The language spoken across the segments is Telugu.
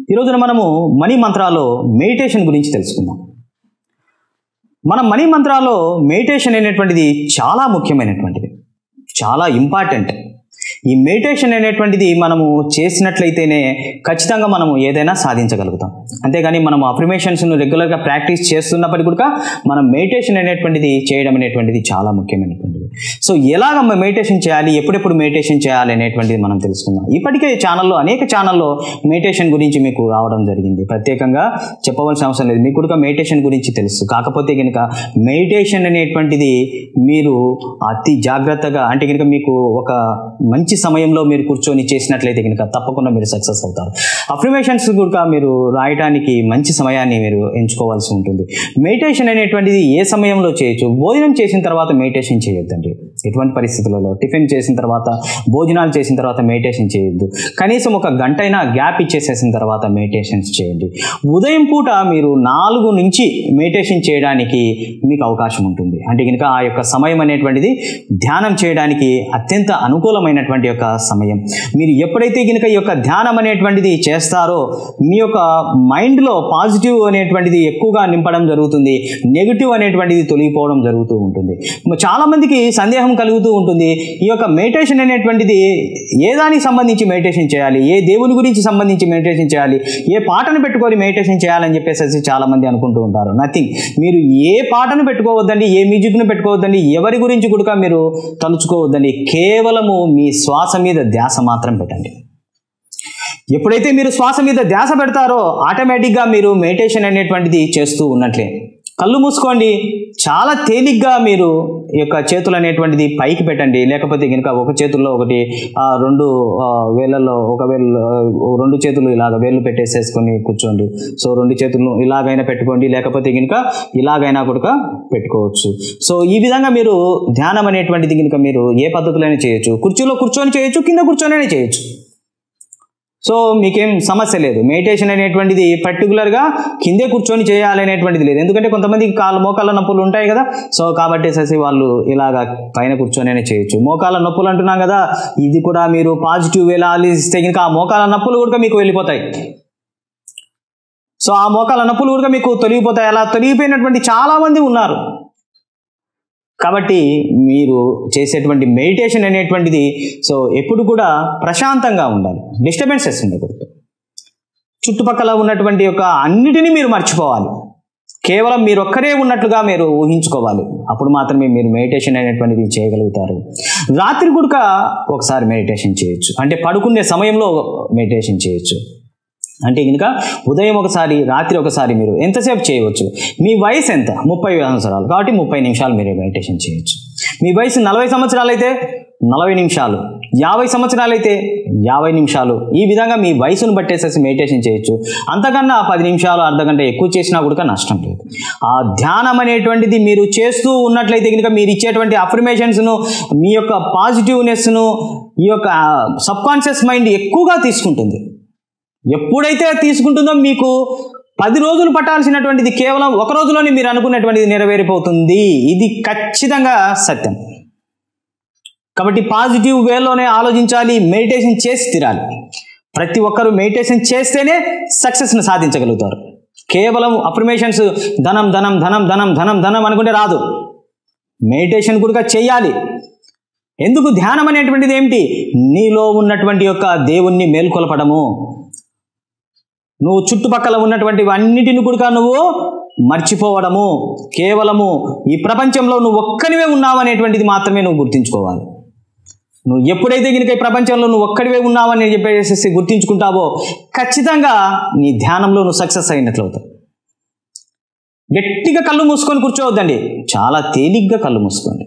ఈ రోజున మనము మనీ మంత్రాలో మెడిటేషన్ గురించి తెలుసుకుందాం మన మనీ మంత్రాలో మెడిటేషన్ అనేటువంటిది చాలా ముఖ్యమైనటువంటిది చాలా ఇంపార్టెంట్ ఈ మెడిటేషన్ అనేటువంటిది మనము చేసినట్లయితేనే ఖచ్చితంగా మనము ఏదైనా సాధించగలుగుతాం అంతేగాని మనం అఫర్మేషన్స్ను రెగ్యులర్గా ప్రాక్టీస్ చేస్తున్నప్పటికీ కూడా మనం మెడిటేషన్ అనేటువంటిది చేయడం అనేటువంటిది చాలా ముఖ్యమైనటువంటిది సో ఎలాగ మెడిటేషన్ చేయాలి ఎప్పుడెప్పుడు మెడిటేషన్ చేయాలి అనేటువంటిది మనం తెలుసుకుందాం ఇప్పటికే ఛానల్లో అనేక ఛానల్లో మెడిటేషన్ గురించి మీకు రావడం జరిగింది ప్రత్యేకంగా చెప్పవలసిన అవసరం లేదు మీకు కూడా మెడిటేషన్ గురించి తెలుసు కాకపోతే కనుక మెడిటేషన్ అనేటువంటిది మీరు అతి జాగ్రత్తగా అంటే కనుక మీకు ఒక మంచి సమయంలో మీరు కూర్చొని చేసినట్లయితే కనుక తప్పకుండా మీరు సక్సెస్ అవుతారు అఫర్మేషన్స్ కూడా మీరు రాయడానికి మంచి సమయాన్ని మీరు ఎంచుకోవాల్సి ఉంటుంది మెడిటేషన్ అనేటువంటిది ఏ సమయంలో చేయొచ్చు భోజనం చేసిన తర్వాత మెడిటేషన్ చేయొద్దండి ఎటువంటి పరిస్థితులలో టిఫిన్ చేసిన తర్వాత భోజనాలు చేసిన తర్వాత మెడిటేషన్ చేయొద్దు కనీసం ఒక గంట అయినా గ్యాప్ ఇచ్చేసేసిన తర్వాత మెడిటేషన్స్ చేయండి ఉదయం పూట మీరు నాలుగు నుంచి మెడిటేషన్ చేయడానికి మీకు అవకాశం ఉంటుంది అంటే కనుక ఆ యొక్క సమయం అనేటువంటిది ధ్యానం చేయడానికి అత్యంత అనుకూలమైనటువంటి యొక్క సమయం మీరు ఎప్పుడైతే కనుక ఈ యొక్క ధ్యానం అనేటువంటిది చేస్తారో మీ యొక్క మైండ్లో పాజిటివ్ అనేటువంటిది ఎక్కువగా నింపడం జరుగుతుంది నెగిటివ్ అనేటువంటిది తొలగిపోవడం జరుగుతూ ఉంటుంది చాలా మందికి సందేహం కలుగుతూ ఉంటుంది ఈ యొక్క మెడిటేషన్ అనేటువంటిది ఏ దానికి సంబంధించి మెడిటేషన్ చేయాలి ఏ దేవుని గురించి సంబంధించి మెడిటేషన్ చేయాలి ఏ పాటను పెట్టుకొని మెడిటేషన్ చేయాలని చెప్పేసి చాలా మంది అనుకుంటూ ఉంటారు నథింగ్ మీరు ఏ పాటను పెట్టుకోవద్దండి ఏ మ్యూజిక్ను పెట్టుకోవద్దండి ఎవరి గురించి కూడా మీరు తలుచుకోవద్దండి కేవలము మీ శ్వాస మీద ధ్యాస మాత్రం పెట్టండి ఎప్పుడైతే మీరు శ్వాస మీద ధ్యాస పెడతారో ఆటోమేటిక్గా మీరు మెడిటేషన్ అనేటువంటిది చేస్తూ ఉన్నట్లే కళ్ళు మూసుకోండి చాలా తేలిగ్గా మీరు ఈ యొక్క చేతులు అనేటువంటిది పైకి పెట్టండి లేకపోతే కనుక ఒక చేతుల్లో ఒకటి ఆ, రెండు ఆ, వేళ్ళల్లో ఒక వేళ్ళు ఆ, రెండు చేతులు ఇలాగ వేళ్ళు పెట్టేసేసుకొని కూర్చోండి సో రెండు చేతులను ఇలాగైనా పెట్టుకోండి లేకపోతే కనుక ఇలాగైనా కూడా పెట్టుకోవచ్చు సో ఈ విధంగా మీరు ధ్యానం అనేటువంటిది కనుక మీరు ఏ పద్ధతిలోనే చేయొచ్చు కుర్చీలో కూర్చొని చేయొచ్చు కింద కూర్చొని చేయొచ్చు సో మీకేం సమస్య లేదు మెడిటేషన్ అనేటువంటిది పర్టికులర్గా కిందే కూర్చొని చేయాలి అనేటువంటిది లేదు ఎందుకంటే కొంతమందికి కాళ్ళ మోకాళ్ళ నొప్పులు ఉంటాయి కదా సో కాబట్టి ససి వాళ్ళు ఇలాగా పైన కూర్చొని చేయొచ్చు మోకాళ్ళ నొప్పులు అంటున్నాం కదా ఇది కూడా మీరు పాజిటివ్ వేలా ఆలోచిస్తే కనుక ఆ మోకాళ్ళ నొప్పులు కూడా మీకు వెళ్ళిపోతాయి సో ఆ మోకాళ్ళ నొప్పులు కూడా మీకు తొలగిపోతాయి అలా తొలగిపోయినటువంటి చాలా మంది ఉన్నారు కాబట్టి మీరు చేసేటువంటి మెడిటేషన్ అనేటువంటిది సో ఎప్పుడు కూడా ప్రశాంతంగా ఉండాలి డిస్టర్బెన్సెస్ ఉండకూడదు చుట్టుపక్కల ఉన్నటువంటి యొక్క అన్నిటినీ మీరు మర్చిపోవాలి కేవలం మీరు ఒక్కరే ఉన్నట్లుగా మీరు ఊహించుకోవాలి అప్పుడు మాత్రమే మీరు మెడిటేషన్ అనేటువంటిది చేయగలుగుతారు రాత్రి కూడక ఒకసారి మెడిటేషన్ చేయొచ్చు అంటే పడుకునే సమయంలో మెడిటేషన్ చేయొచ్చు అంటే కనుక ఉదయం ఒకసారి రాత్రి ఒకసారి మీరు ఎంతసేపు చేయవచ్చు మీ వయసు ఎంత ముప్పై సంవత్సరాలు కాబట్టి ముప్పై నిమిషాలు మీరు మెడిటేషన్ చేయొచ్చు మీ వయసు నలభై సంవత్సరాలు అయితే నలభై నిమిషాలు యాభై సంవత్సరాలు అయితే యాభై నిమిషాలు ఈ విధంగా మీ వయసును బట్టేసేసి మెడిటేషన్ చేయొచ్చు అంతకన్నా పది నిమిషాలు అర్ధ గంట ఎక్కువ చేసినా కూడా నష్టం లేదు ఆ ధ్యానం అనేటువంటిది మీరు చేస్తూ ఉన్నట్లయితే కనుక మీరు ఇచ్చేటువంటి అఫర్మేషన్స్ను మీ యొక్క పాజిటివ్నెస్ను ఈ యొక్క సబ్ కాన్షియస్ మైండ్ ఎక్కువగా తీసుకుంటుంది ఎప్పుడైతే తీసుకుంటుందో మీకు పది రోజులు పట్టాల్సినటువంటిది కేవలం ఒక రోజులోనే మీరు అనుకున్నటువంటిది నెరవేరిపోతుంది ఇది ఖచ్చితంగా సత్యం కాబట్టి పాజిటివ్ వేలోనే ఆలోచించాలి మెడిటేషన్ చేసి తీరాలి ప్రతి ఒక్కరూ మెడిటేషన్ చేస్తేనే సక్సెస్ను సాధించగలుగుతారు కేవలం అఫర్మేషన్స్ ధనం ధనం ధనం ధనం ధనం ధనం అనుకుంటే రాదు మెడిటేషన్ కూడా చేయాలి ఎందుకు ధ్యానం అనేటువంటిది ఏమిటి నీలో ఉన్నటువంటి యొక్క దేవుణ్ణి మేల్కొల్పడము నువ్వు చుట్టుపక్కల ఉన్నటువంటి అన్నిటిని కూడా నువ్వు మర్చిపోవడము కేవలము ఈ ప్రపంచంలో నువ్వు ఒక్కనివే ఉన్నావు అనేటువంటిది మాత్రమే నువ్వు గుర్తించుకోవాలి నువ్వు ఎప్పుడైతే కనుక ఈ ప్రపంచంలో నువ్వు ఒక్కడివే ఉన్నావని చెప్పేసి గుర్తించుకుంటావో ఖచ్చితంగా నీ ధ్యానంలో నువ్వు సక్సెస్ అయినట్లు అవుతావు గట్టిగా కళ్ళు మూసుకొని కూర్చోవద్దండి చాలా తేలిగ్గా కళ్ళు మూసుకోండి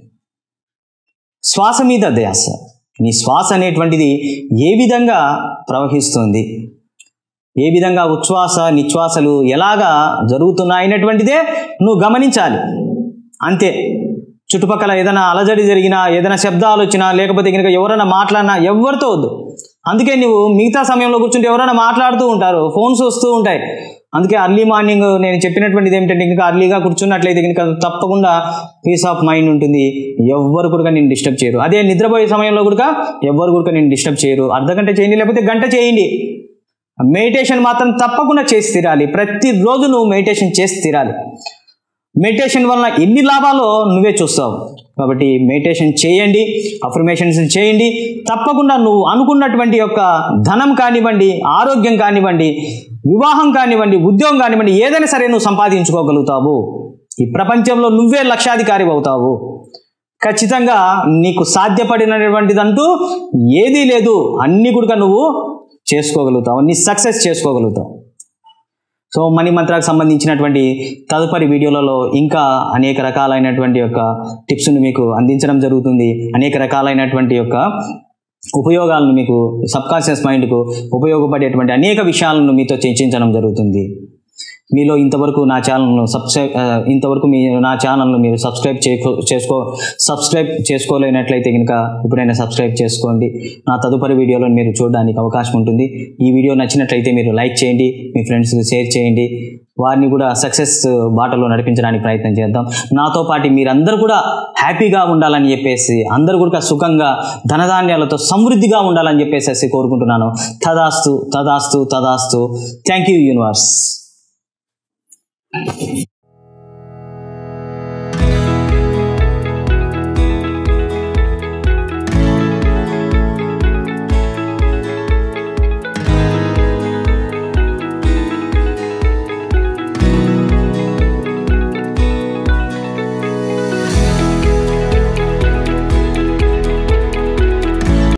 శ్వాస మీద ధ్యాస నీ శ్వాస అనేటువంటిది ఏ విధంగా ప్రవహిస్తుంది ఏ విధంగా ఉచ్ఛ్వాస నిశ్వాసలు ఎలాగా జరుగుతున్నాయనేటువంటిదే నువ్వు గమనించాలి అంతే చుట్టుపక్కల ఏదైనా అలజడి జరిగినా ఏదైనా శబ్దాలు వచ్చినా లేకపోతే కనుక ఎవరైనా మాట్లాడినా ఎవరితో వద్దు అందుకే నువ్వు మిగతా సమయంలో కూర్చుంటే ఎవరైనా మాట్లాడుతూ ఉంటారు ఫోన్స్ వస్తూ ఉంటాయి అందుకే అర్లీ మార్నింగ్ నేను చెప్పినటువంటిది ఏమిటంటే ఇంకా అర్లీగా కూర్చున్నట్లయితే కనుక తప్పకుండా పీస్ ఆఫ్ మైండ్ ఉంటుంది ఎవ్వరు కూడా నేను డిస్టర్బ్ చేయరు అదే నిద్రపోయే సమయంలో కూడా ఎవ్వరు కూడా నేను డిస్టర్బ్ చేయరు అర్ధ గంట చేయండి లేకపోతే గంట చేయండి మెడిటేషన్ మాత్రం తప్పకుండా చేసి తీరాలి ప్రతిరోజు నువ్వు మెడిటేషన్ చేసి తీరాలి మెడిటేషన్ వలన ఎన్ని లాభాలో నువ్వే చూస్తావు కాబట్టి మెడిటేషన్ చేయండి అఫర్మేషన్స్ చేయండి తప్పకుండా నువ్వు అనుకున్నటువంటి యొక్క ధనం కానివ్వండి ఆరోగ్యం కానివ్వండి వివాహం కానివ్వండి ఉద్యోగం కానివ్వండి ఏదైనా సరే నువ్వు సంపాదించుకోగలుగుతావు ఈ ప్రపంచంలో నువ్వే లక్షాధికారి అవుతావు ఖచ్చితంగా నీకు సాధ్యపడినటువంటిదంటూ ఏదీ లేదు అన్ని కూడా నువ్వు చేసుకోగలుగుతావు నీ సక్సెస్ చేసుకోగలుగుతావు సో మనీ మంత్రాలకు సంబంధించినటువంటి తదుపరి వీడియోలలో ఇంకా అనేక రకాలైనటువంటి యొక్క టిప్స్ను మీకు అందించడం జరుగుతుంది అనేక రకాలైనటువంటి యొక్క ఉపయోగాలను మీకు సబ్కాన్షియస్ మైండ్కు ఉపయోగపడేటువంటి అనేక విషయాలను మీతో చర్చించడం జరుగుతుంది మీలో ఇంతవరకు నా ఛానల్ను సబ్స్క్రైబ్ ఆ, ఇంతవరకు మీ నా ఛానల్ను మీరు సబ్స్క్రైబ్ చేసుకో చేసుకో సబ్స్క్రైబ్ చేసుకోలేనట్లయితే కనుక ఇప్పుడైనా సబ్స్క్రైబ్ చేసుకోండి నా తదుపరి వీడియోలో మీరు చూడడానికి అవకాశం ఉంటుంది ఈ వీడియో నచ్చినట్లయితే మీరు లైక్ చేయండి మీ ఫ్రెండ్స్కి షేర్ చేయండి వారిని కూడా సక్సెస్ బాటలో నడిపించడానికి ప్రయత్నం చేద్దాం నాతో పాటు మీరందరూ కూడా హ్యాపీగా ఉండాలని చెప్పేసి అందరూ కూడా సుఖంగా ధనధాన్యాలతో సమృద్ధిగా ఉండాలని చెప్పేసి కోరుకుంటున్నాను తదాస్తు తదాస్తు తదాస్తు థ్యాంక్ యూ యూనివర్స్